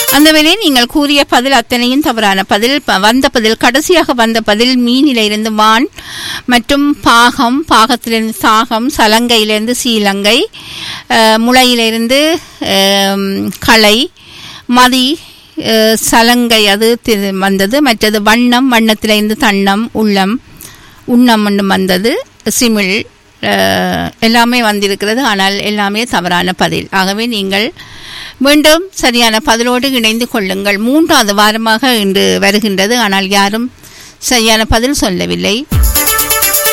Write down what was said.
அந்த வேளை நீங்கள் கூறிய பதில் அத்தனையும் தவறான பதில் ப- வந்த பதில் கடைசியாக வந்த பதில் மீனிலிருந்து வான் மற்றும் பாகம் பாகத்திலிருந்து சாகம் சலங்கையிலிருந்து சீலங்கை அஹ், முளையிலிருந்து அம், களை மதி அஹ், சலங்கை அது தி- வந்தது மற்றது வண்ணம் வண்ணத்திலிருந்து தன்னம் உள்ளம் உண்ணம் ஒன்று வந்தது சிமிழ் அஹ், எல்லாமே வந்திருக்கிறது ஆனால் எல்லாமே தவறான பதில் ஆகவே நீங்கள் மீண்டும் சரியான பதிலோடு இணைந்து கொள்ளுங்கள் மூன்றாவது வாரமாக இன்று வருகின்றது ஆனால் யாரும் சரியான பதில் சொல்லவில்லை